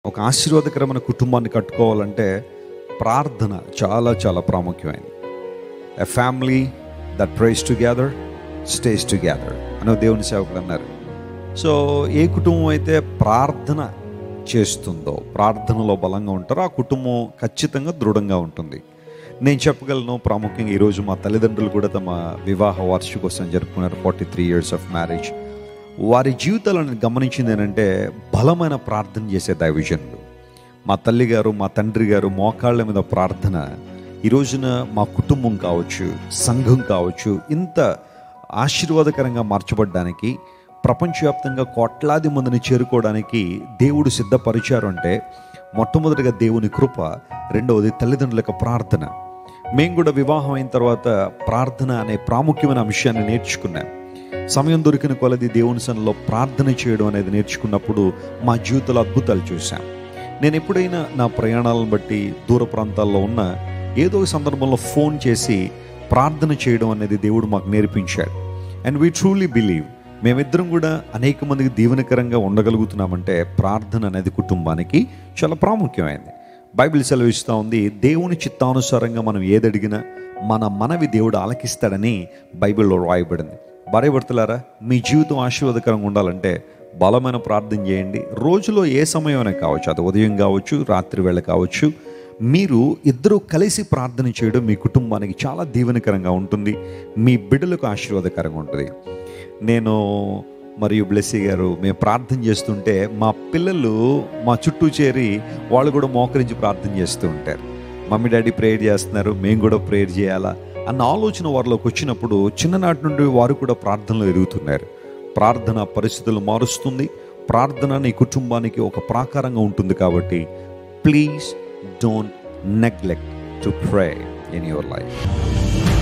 ఒక ఆశీర్వాదకరమైన కుటుంబాన్ని కట్టుకోవాలంటే ప్రార్థన చాలా చాలా ప్రాముఖ్యమైనది a family that prays together stays together అని దేవుని సేవకులు అన్నారు సో ఏ కుటుంబం అయితే ప్రార్థన చేస్తుందో ప్రార్థనలో బలంగా ఉంటారో ఆ కుటుంబం ఖచ్చితంగా దృఢంగా ఉంటుంది నేను చెప్పగలను ప్రాముఖ్యంగా ఈరోజు మా తల్లిదండ్రులు కూడా తమ వివాహ వార్షికోత్సవం జరుపుకున్నారు forty three years of marriage వారి జీవితాలను గమనించింది ఏంటంటే బలమైన ప్రార్థన చేసే దైవజనులు మా తల్లి గారు మా తండ్రి గారు మోకాళ్ళ మీద ప్రార్థన ఈ రోజున మా కుటుంబం కావచ్చు సంఘం కావచ్చు ఇంత ఆశీర్వాదకరంగా మార్చబడ్డానికి ప్రపంచవ్యాప్తంగా కోట్లాది మందిని చేరుకోవడానికి దేవుడు సిద్ధపరిచారు అంటే మొట్టమొదటిగా దేవుని కృప రెండవది తల్లిదండ్రుల యొక్క ప్రార్థన మేము కూడా వివాహం అయిన తర్వాత ప్రార్థన అనే ప్రాముఖ్యమైన అంశాన్ని నేర్చుకున్నాం సమయం దొరికిన కొలది దేవుని సన్నిలో ప్రార్థన చేయడం అనేది నేర్చుకున్నప్పుడు మా జీవితంలో అద్భుతాలు చూశాం నేను ఎప్పుడైనా నా ప్రయాణాలను బట్టి దూర ప్రాంతాల్లో ఉన్న ఏదో ఒక సందర్భంలో ఫోన్ చేసి ప్రార్థన చేయడం అనేది దేవుడు మాకు నేర్పించాడు అండ్ వీ ట్రూలీ బిలీవ్ మేమిద్దరం కూడా అనేక మందికి దీవెనకరంగా ఉండగలుగుతున్నామంటే ప్రార్థన అనేది కుటుంబానికి చాలా ప్రాముఖ్యమైనది బైబిల్ సెలవిస్తూ ఉంది దేవుని చిత్తానుసారంగా మనం ఏదడిగినా మన మనవి దేవుడు ఆలకిస్తాడని బైబిల్లో రాయబడింది భార్యభర్తలారా మీ జీవితం ఆశీర్వాదకరంగా ఉండాలంటే బలమైన ప్రార్థన చేయండి రోజులో ఏ సమయమైనా కావచ్చు అది ఉదయం కావచ్చు రాత్రి వేళ కావచ్చు మీరు ఇద్దరూ కలిసి ప్రార్థన చేయడం మీ కుటుంబానికి చాలా దీవెనకరంగా ఉంటుంది మీ బిడ్డలకు ఆశీర్వాదకరంగా ఉంటుంది నేను మరియు బ్లెస్సీ గారు మేము ప్రార్థన చేస్తుంటే మా పిల్లలు మా చుట్టూ చేరి వాళ్ళు కూడా మోకరించి ప్రార్థన చేస్తూ ఉంటారు మమ్మీ డాడీ ప్రేయర్ చేస్తున్నారు మేము కూడా ప్రేయర్ చేయాలా అన్న ఆలోచన వారిలోకి వచ్చినప్పుడు చిన్ననాటి నుండి వారు కూడా ప్రార్థనలో ఎదుగుతున్నారు ప్రార్థన పరిస్థితులు మారుస్తుంది ప్రార్థన నీ కుటుంబానికి ఒక ప్రాకారంగా ఉంటుంది కాబట్టి please don't neglect to pray in your life